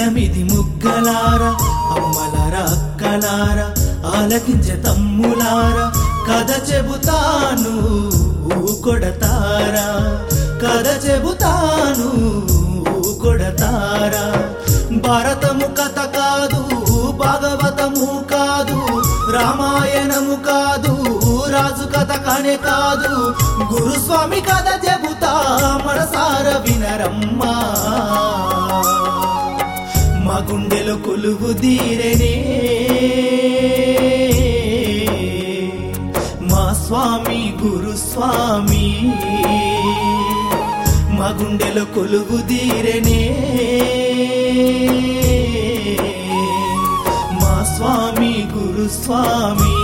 ఎనమిది ముగ్గలారా అమ్మలారా అక్కలారా ఆలకించే తమ్ములారా కథ చెబుతాను కొడతారా కథ చెబుతాను కొడతారా భారతము కథ కాదు భాగవతము కాదు రామాయణము కాదు రాజు కథ కనే కాదు గురుస్వామి కథ చెబుతా మనసార వినరమ్మా మా గుండెలో కొలువు తీరనే మా స్వామి గురుస్వామి మా గుండెలో కొలువు తీరనే మా స్వామి గురుస్వామి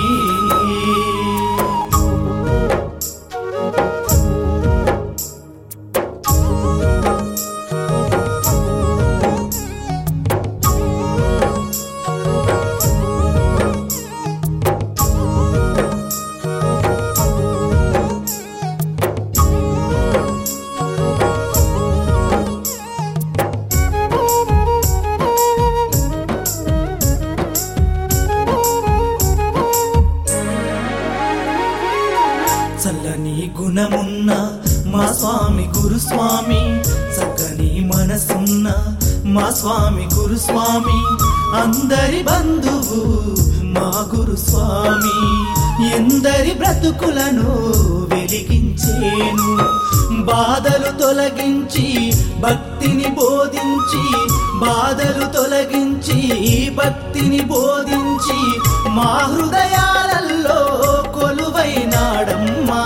చల్లని గుణమున్న మా స్వామి గురుస్వామి చక్కని మనసున్న మా స్వామి గురుస్వామి అందరి బంధువు మా గురుస్వామి ఎందరి బ్రతుకులను వెలిగించేను బాధలు తొలగించి భక్తిని బోధించి బాధలు తొలగించి భక్తిని బోధించి మా హృదయాలలో కొలువైనాడమ్మా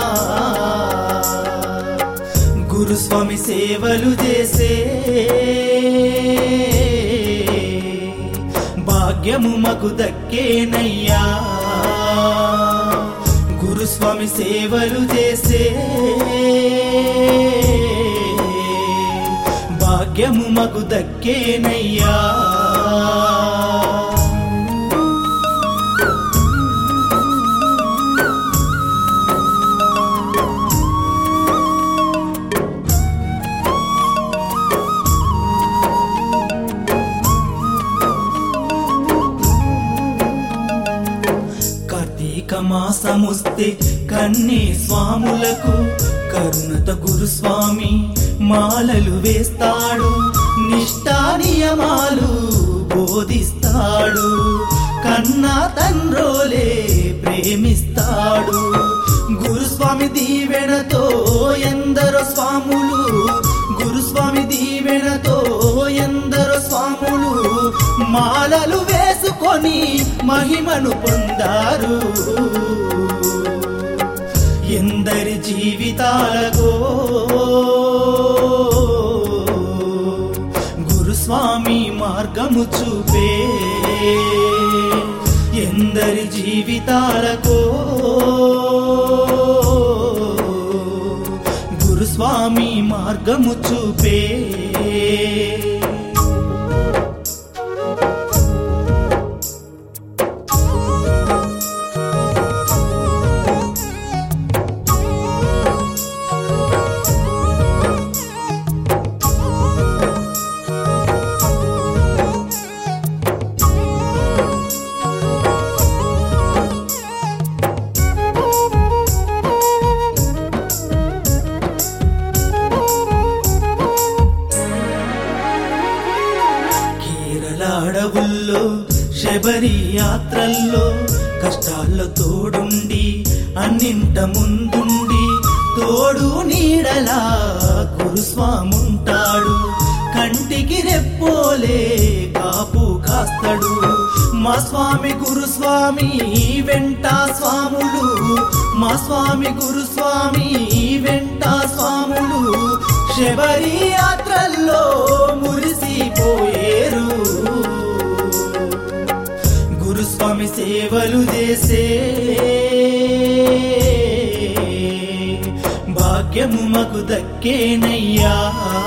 గురుస్వామి సేవలు చేసే భాగ్యము మగు దక్కేనయ్యా గురుస్వామి సేవలు చేసే భాగ్యము మగు దక్కేనయ్యా కార్తీక మాసముస్తే కన్నీ స్వాములకు కరుణత గురుస్వామి మాలలు వేస్తాడు నిష్టా నియమాలు బోధిస్తాడు కన్నా తండ్రోలే ప్రేమిస్తాడు గురుస్వామి దీవెనతో ఎందరో స్వాములు గురుస్వామి దీవెనతో ఎందరో స్వాములు మాలలు వేసుకొని మహిమను పొందారు ఎందరి జీవితాలగో గురుస్వామి మార్గము చూపే ఎందరి జీవితాలకో గురుస్వామి మార్గము చూపే కేరళ అడవుల్లో శబరి యాత్రల్లో కష్టాల్లో తోడుండి అన్నింట ముందుండి తోడు నీడలా గురుస్వాముంటాడు కంటికి రెప్పోలే కాపు కాస్తాడు మా స్వామి గురుస్వామి వెంట స్వాములు మా స్వామి గురుస్వామి వెంట స్వాములు శబరి యాత్రల్లో మురిసిపోయేరు గురుస్వామి సేవలు చేసే భాగ్యము మగు దక్కేనయ్యా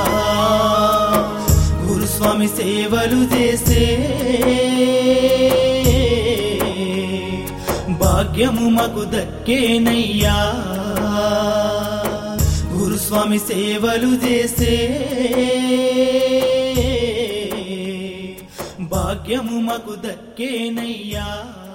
గురుస్వామి సేవలు చేసే భాగ్యము మగు దక్కేనయ్యా గురుస్వామి సేవలు చేసే భాగ్యము మగు దక్కేనయ్యా